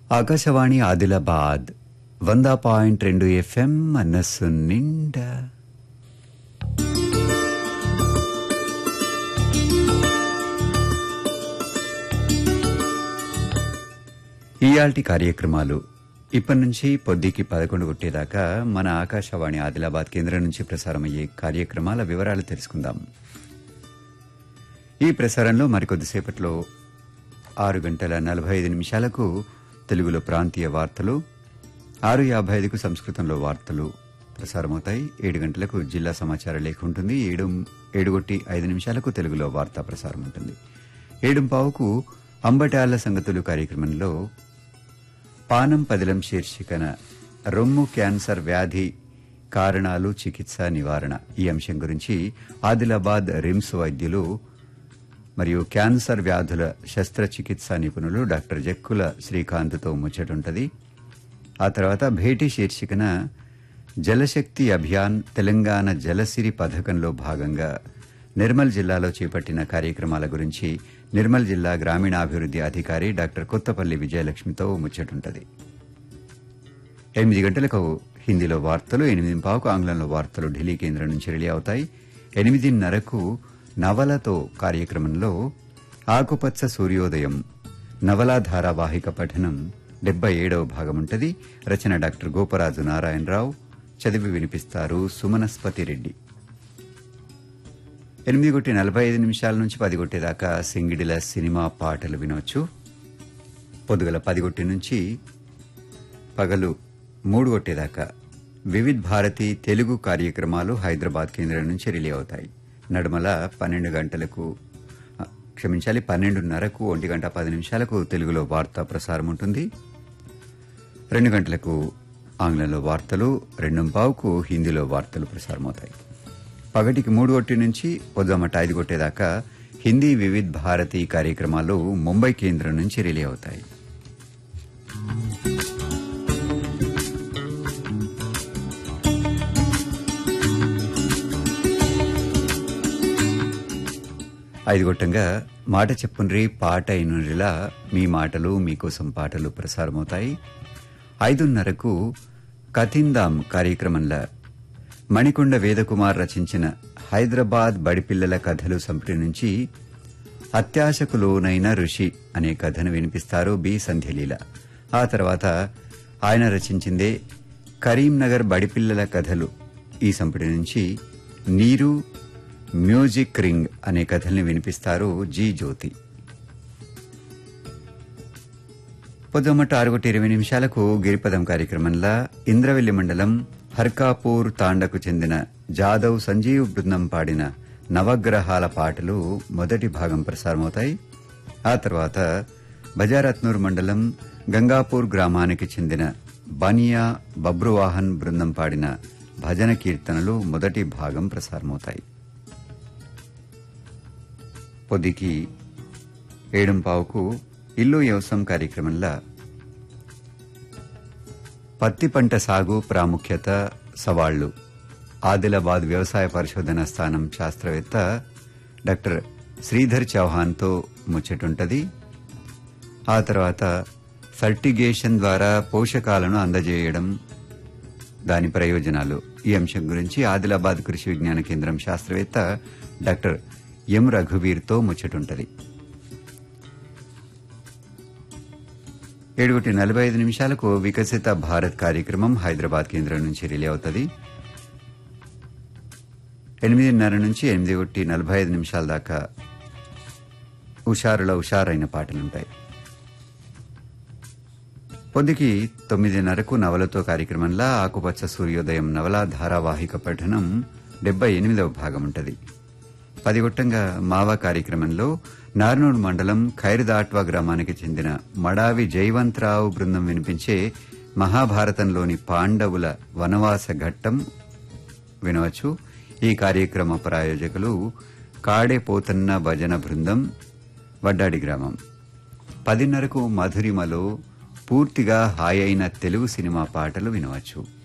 ఆకాశవాణి ఆదిలాబాద్ వంద పాయింట్ రెండు ఎఫ్ఎం మనస్సు నిండా ఇయాల్టి కార్యక్రమాలు ఇప్పటి నుంచి పొద్దుకి పదకొండు కొట్టేదాకా మన ఆకాశవాణి ఆదిలాబాద్ కేంద్రం నుంచి ప్రసారమయ్యే కార్యక్రమాల వివరాలు తెలుసుకుందాం ఈ ప్రసారంలో మరికొద్దిసేపట్లో ఆరు గంటల నలభై ఐదు నిమిషాలకు తెలుగులో ప్రాంతీయ వార్తలు ఆరు యాభై ఐదుకు సంస్కృతంలో వార్తలు ప్రసారమవుతాయి ఏడు గంటలకు జిల్లా సమాచార లేఖ ఉంటుంది ఏడు ఏడుగొట్టి ఐదు నిమిషాలకు తెలుగులో వార్తా ప్రసారం ఉంటుంది ఏడు పావుకు అంబటాల సంగతులు కార్యక్రమంలో పానం పదిలం శీర్షికన రొమ్ము క్యాన్సర్ వ్యాధి కారణాలు చికిత్స నివారణ ఈ అంశం గురించి ఆదిలాబాద్ రిమ్స్ వైద్యులు మరియు క్యాన్సర్ వ్యాధుల శస్త్రచికిత్సా నిపుణులు డాక్టర్ జక్కుల శ్రీకాంత్తో ముచ్చటుంటది ఆ తర్వాత భేటీ శీర్షికన జలశక్తి అభియాన్ తెలంగాణ జలసిరి పథకంలో భాగంగా నిర్మల్ జిల్లాలో చేపట్టిన కార్యక్రమాల గురించి నిర్మల్ జిల్లా గ్రామీణాభివృద్ది అధికారి డాక్టర్ కొత్తపల్లి విజయలక్ష్మితో ముచ్చటుంటది ఎనిమిది గంటలకు హిందీలో వార్తలు ఎనిమిది పావుకు ఆంగ్లంలో వార్తలు ఢిల్లీ కేంద్రం నుంచి రిలీ అవుతాయి ఎనిమిదిన్నరకు నవలతో కార్యక్రమంలో ఆకుపచ్చ సూర్యోదయం నవలా ధారావాహిక పఠనం డెబ్బై ఏడవ భాగముంటది రచన డాక్టర్ గోపరాజు నారాయణరావు చదివి వినిపిస్తారు సుమనస్పతి రెడ్డి ఎనిమిది కొట్టి నలభై ఐదు నిమిషాల నుంచి పది కొట్టేదాకా సింగిడిల సినిమా పాటలు వినొచ్చు పొద్దుగల పది కొట్టి నుంచి పగలు మూడు కొట్టేదాకా వివిధ్ భారతి తెలుగు కార్యక్రమాలు హైదరాబాద్ కేంద్రం నుంచి రిలే అవుతాయి నడుమల పన్నెండు గంటలకు ఆ, క్షమించాలి పన్నెండున్నరకు ఒంటి గంట పది నిమిషాలకు తెలుగులో వార్తా ప్రసారం ఉంటుంది రెండు గంటలకు ఆంగ్లంలో వార్తలు రెండు పావుకు హిందీలో వార్తలు ప్రసారమవుతాయి పగటికి మూడు కొట్టి నుంచి పొద్దుమట ఐదు కొట్టేదాకా హిందీ వివిధ్ భారతి కార్యక్రమాలు ముంబై కేంద్రం నుంచి రిలే అవుతాయి ఐదు గొట్టంగా మాట చెప్పుండ్రి పాట అయినురిలా మీ మాటలు మీకోసం పాటలు ప్రసారమవుతాయి ఐదున్నరకు కథిందాం కార్యక్రమంలో మణికొండ వేదకుమార్ రచించిన హైదరాబాద్ బడిపిల్లల కథలు సంపుటి నుంచి అత్యాశకు లోనైన ఋషి అనే కథను వినిపిస్తారు బి సంధ్యలీల ఆ తర్వాత ఆయన రచించిందే కరీంనగర్ బడిపిల్లల కథలు ఈ సంపుటి నుంచి నీరు మ్యూజిక్ రింగ్ అనే కథల్ని వినిపిస్తారు జి జ్యోతి పొద్దుమట్ట ఆరుగొట్టి ఇరవై నిమిషాలకు గిరిపదం కార్యక్రమంలో ఇంద్రవెల్లి మండలం హర్కాపూర్ తాండకు చెందిన జాదవ్ సంజీవ్ బృందం పాడిన నవగ్రహాల పాటలు మొదటి భాగం ప్రసారమవుతాయి ఆ తర్వాత బజారత్నూర్ మండలం గంగాపూర్ గ్రామానికి చెందిన బనియా బబ్రువాహన్ బృందం పాడిన భజన కీర్తనలు మొదటి భాగం ప్రసారమవుతాయి పొద్దుకి ఏడుంపావుకు ఇల్లు వ్యవసాయం కార్యక్రమంలో పత్తి పంట సాగు ప్రాముఖ్యత సవాళ్లు ఆదిలాబాద్ వ్యవసాయ పరిశోధన స్థానం శాస్త్రవేత్త డాక్టర్ శ్రీధర్ చౌహాన్తో ముచ్చటుంటది ఆ తర్వాత ఫర్టిగేషన్ ద్వారా పోషకాలను అందజేయడం దాని ప్రయోజనాలు ఈ అంశం గురించి ఆదిలాబాద్ కృషి విజ్ఞాన కేంద్రం శాస్త్రవేత్త డాక్టర్ ఎం రఘువీర్తో ముచ్చటుంటది ఏడుగుటి నలభై ఐదు నిమిషాలకు వికసిత భారత్ కార్యక్రమం హైదరాబాద్ కేంద్రం నుంచి రిలే అవుతుంది ఎనిమిదిన్నర నుంచి ఎనిమిది ఒకటి నలభై ఐదు నిమిషాల దాకా హుషారుల హుషారైన పాటలుంటాయి పొద్దుకి తొమ్మిదిన్నరకు నవలతో కార్యక్రమంలో ఆకుపచ్చ సూర్యోదయం నవల ధారావాహిక పఠనం డెబ్బై ఎనిమిదవ భాగం ఉంటది పదిగొట్టంగా మావా కార్యక్రమంలో నార్నూర్ మండలం ఖైర్దాట్వా గ్రామానికి చెందిన మడావి జైవంతరావు బృందం వినిపించే మహాభారతంలోని పాండవుల వనవాస ఘట్టం వినవచ్చు ఈ కార్యక్రమ ప్రాయోజకులు కాడే పోతన్న భజన బృందం వడ్డాడి గ్రామం పదిన్నరకు మధురిమలో పూర్తిగా హాయైన తెలుగు సినిమా పాటలు వినవచ్చు